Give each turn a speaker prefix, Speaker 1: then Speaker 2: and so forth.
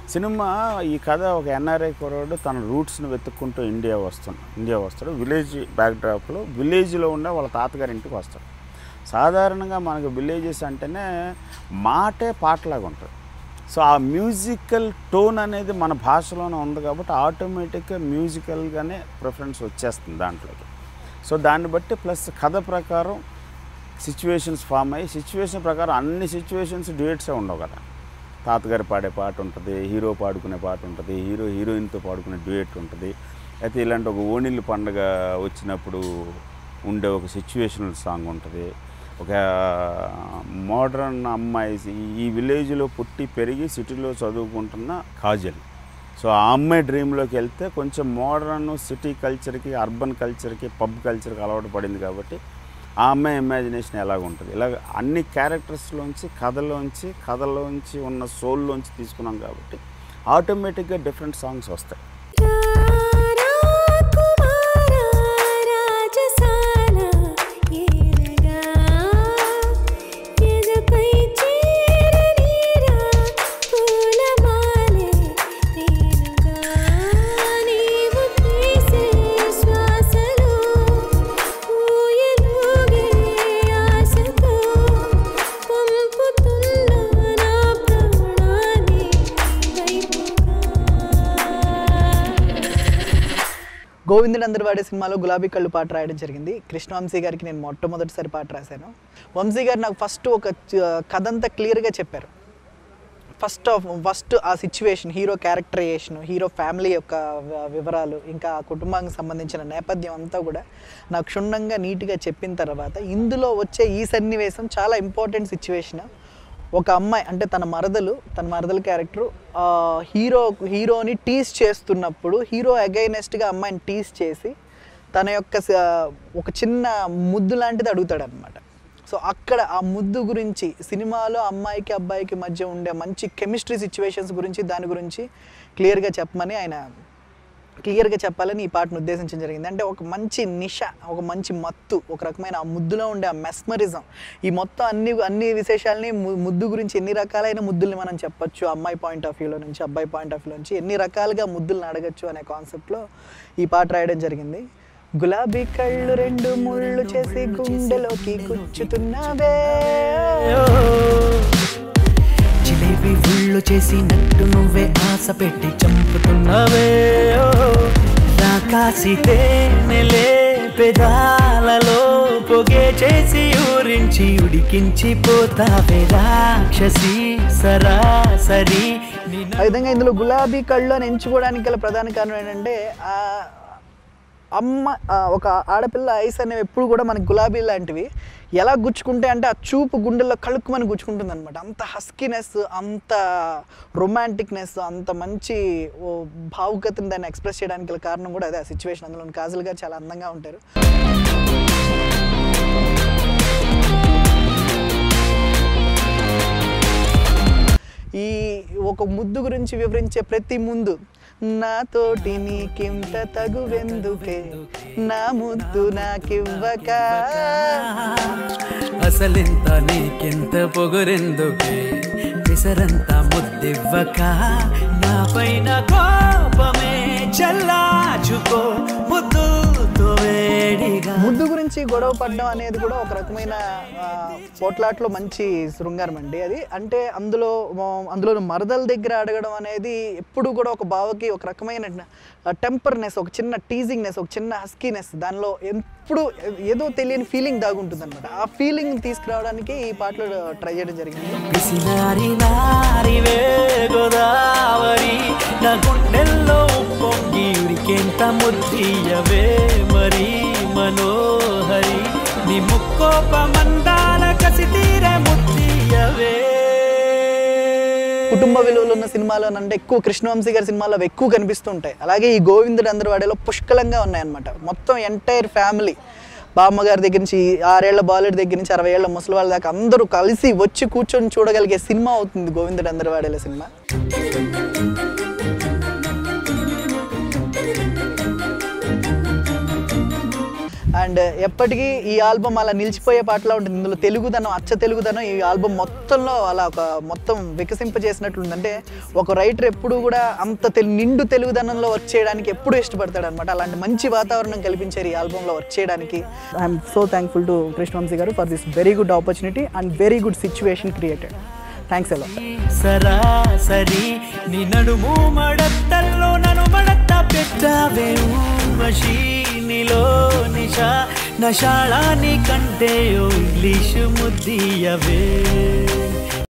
Speaker 1: Cinema ఈ కథ ఒక ఎన్ఆర్ఐ కుర్రాడు తన రూట్స్ని వెతుక్కుంటూ ఇండియా వస్తాడు ఇండియా వస్తాడు విలేజ్ బ్యాక్డ్రాప్లో విలేజ్లో ఉండే వాళ్ళ తాతగారి ఇంటికి వస్తాడు సాధారణంగా మనకు విలేజెస్ అంటేనే మాటే పాటలాగా ఉంటుంది సో ఆ మ్యూజికల్ టోన్ అనేది మన భాషలోనే ఉంది కాబట్టి ఆటోమేటిక్గా మ్యూజికల్గానే ప్రిఫరెన్స్ వచ్చేస్తుంది దాంట్లోకి సో దాన్ని బట్టి ప్లస్ కథ ప్రకారం సిచ్యువేషన్స్ ఫామ్ అయ్యి సిచ్యువేషన్ ప్రకారం అన్ని సిచ్యువేషన్స్ డ్యూయట్సే ఉండవు కదా తాతగారు పాడే పాట ఉంటుంది హీరో పాడుకునే పాట ఉంటుంది హీరో హీరోయిన్తో పాడుకునే డ్యూయట్ ఉంటుంది అయితే ఇలాంటి ఒక ఓణిల్లు పండగ వచ్చినప్పుడు ఉండే ఒక సిచ్యువేషనల్ సాంగ్ ఉంటుంది ఒక మోడర్న్ అమ్మాయి ఈ- ఈ విలేజ్లో పుట్టి పెరిగి సిటీలో చదువుకుంటున్న కాజల్ సో ఆ అమ్మాయి డ్రీమ్లోకి వెళ్తే కొంచెం మోడర్న్ సిటీ కల్చర్కి అర్బన్ కల్చర్కి పబ్ కల్చర్కి అలవాటు పడింది కాబట్టి ఆ అమ్మాయి ఇమాజినేషన్ ఎలాగ ఉంటుంది ఇలాగ అన్ని క్యారెక్టర్స్లోంచి కథలోంచి కథలోంచి ఉన్న సోల్లోంచి తీసుకున్నాం కాబట్టి ఆటోమేటిక్గా డిఫరెంట్ సాంగ్స్ వస్తాయి
Speaker 2: రారా కుమారా రాజసాల ఏరగా ఎదపై చేరనీరా పూలమాలే తేనగా నీవు తీసే శ్వాసలో ఊయలుగే ఆశతో పంపుతున్న నా ప్రాణాన్ని వైపుగా
Speaker 3: గోవిందుడు అందరు వాడే సినిమాలో గులాబీ కళ్ళు పాట రాయడం జరిగింది కృష్ణవంశీ గారికి నేను మొట్టమొదటిసారి పాట రాశాను వంశీ గారు నాకు ఫస్ట్ ఒక చ- కథ అంతా క్లియర్గా చెప్పారు ఫస్ట్ ఆఫ్ ఫస్ట్ ఆ situation hero characterization hero family యొక్క వ- వివరాలు ఇంకా ఆ కుటుంబానికి సంబంధించిన నేపథ్యం అంతా కూడా నాకు క్షుణ్ణంగా నీట్గా చెప్పిన తర్వాత ఇందులో వచ్చే ఈ సన్నివేశం చాలా ఇంపార్టెంట్ సిచ్యువేషన్ ఒక అమ్మాయి అంటే తన మరదలు తన మరదల క్యారెక్టర్ హీరో హీరోని టీస్ చేస్తున్నప్పుడు హీరో అగైనెస్ట్గా అమ్మాయిని టీస్ చేసి తన యొక్క స- ఒక చిన్న ముద్దు లాంటిది అడుగుతాడు అనమాట సో అక్కడ ఆ ముద్దు గురించి సినిమాలో అమ్మాయికి అబ్బాయికి మధ్య ఉండే మంచి కెమిస్ట్రీ సిచ్యువేషన్స్ గురించి దాని గురించి క్లియర్గా చెప్పమని ఆయన క్లియర్గా చెప్పాలని ఈ పాటను ఉద్దేశించడం జరిగింది అంటే ఒక మంచి నిష ఒక మంచి మత్తు ఒక రకమైన ఆ ముద్దులో ఉండే ఆ మెస్మరిజం ఈ మొత్తం అన్ని అన్ని విశేషాలని ము- ముద్దు గురించి ఎన్ని రకాలైన ముద్దుల్ని మనం చెప్పొచ్చు అమ్మాయి పాయింట్ ఆఫ్ వ్యూలో నుంచి అబ్బాయి పాయింట్ ఆఫ్ వ్యూ నుంచి ఎన్ని రకాలుగా ముద్దులను అడగచ్చు అనే కాన్సెప్ట్లో ఈ పాట రాయడం జరిగింది గులాబీ కళ్ళు రెండు ముళ్ళు చేసి గుండెలోకి గుచ్చుతున్నావే
Speaker 4: జిలేబీ ఉళ్ళు చేసినట్టు నువ్వే ఆశ పెట్టి చంపుతున్నావే ఓ. రాకాసి తేనెలే పెదాలలో పొగే చేసి ఊరించి ఉడికించి పోతావే రాక్షసి సరాసరి నీ
Speaker 3: ఆ విధంగా ఇందులో గులాబీ కళ్ళు అని ఎంచుకోవడానికి గల ప్రధాన కారణం ఏంటంటే ఆ అమ్మ ఆ ఒక ఆడపిల్ల ఐస్ అనేవి ఎప్పుడు కూడా మనకి గులాబీ లాంటివి ఎలా గుచ్చుకుంటే అంటే ఆ చూపు గుండెల్లో కలుక్కుమని గుచ్చుకుంటుంది అనమాట అంత హస్కీనెస్ అంత రొమాంటిక్నెస్ అంత మంచి ఓ భావుకతని దాన్ని ఎక్స్ప్రెస్ చేయడానికి గల కారణం కూడా అదే ఆ సిచ్యువేషన్ అందులో కాజల్ గారు చాలా అందంగా ఉంటారు ఈ ఒక ముద్దు గురించి వివరించే ప్రతి ముందు నాతోటి నీకింత తగువెందుకే నా ముద్దు నాకివ్వక
Speaker 4: అసలింత నీకెంత పొగరెందుకే విసరంత ముద్దివ్వక నా పైన కోపమే చల్లాచుకో ముద్దుతో వేడిగా
Speaker 3: ముద్దు గురించి గొడవ పడడం అనేది కూడా ఒక రకమైన ఆ, పోట్లాట్లో మంచి శృంగారం అండి అది అంటే అందులో ఆ, అందులో మరదల దగ్గర అడగడం అనేది ఎప్పుడు కూడా ఒక బావకి ఒక రకమైన టెంపర్నెస్ ఒక చిన్న టీజింగ్నెస్ ఒక చిన్న హస్కీనెస్ దానిలో ఎప్పుడు ఏదో తెలియని ఫీలింగ్ దాగుంటుంది అనమాట ఆ ఫీలింగ్ తీసుకురావడానికి ఈ పాటలో ట్రై చేయడం జరిగింది
Speaker 4: పిసినారి నారివే గోదావరి నా గుండెల్లో పొంగి ఉరికెంత ముద్దీయవే మరి మనోహరి నీ ముక్కోప మందాల కసి తీరే ముద్దీయవే
Speaker 3: కుటుంబ విలువలు ఉన్న సినిమాలు అని అంటే ఎక్కువ కృష్ణవంశీ గారి సినిమాలో అవి ఎక్కువ కనిపిస్తుంటాయి అలాగే ఈ గోవిందుడు అందరి వాడేలో పుష్కలంగా ఉన్నాయన్నమాట మొత్తం ఎంటైర్ ఫ్యామిలీ బామ్మ గారి దగ్గర నుంచి ఆరేళ్ల బాలుడి దగ్గర నుంచి అరవై ఏళ్ల ముసలి వాళ్ళ దాకా అందరూ కలిసి వచ్చి కూర్చొని చూడగలిగే సినిమా అవుతుంది గోవిందుడు అందరి వాడేల సినిమా అండ్ ఎప్పటికీ ఈ ఆల్బమ్ అలా నిలిచిపోయే పాటలా ఉంటుంది ఇందులో తెలుగుదనం అచ్చ తెలుగుదనం ఈ ఆల్బమ్ మొత్తంలో అలా ఒక మొత్తం వికసింపజేసినట్లుంది అంటే ఒక రైటర్ ఎప్పుడు కూడా అంత తెలు నిండు తెలుగుదనంలో వర్క్ చేయడానికి ఎప్పుడు ఇష్టపడతాడు అనమాట అలాంటి మంచి వాతావరణం కల్పించారు ఈ ఆల్బంలో వర్క్ చేయడానికి I'm so thankful to Krishna Vamsi garu for this very good opportunity and very good situation created thanks ఎలా
Speaker 4: సరాసరి నీ నడుము మడత్తల్లో నన్ను మడత్త పెట్టావే ఊర్వశి నీలో నిషా నషాళాని కంటే ఓ ఇంగ్లీషు ముద్దియవే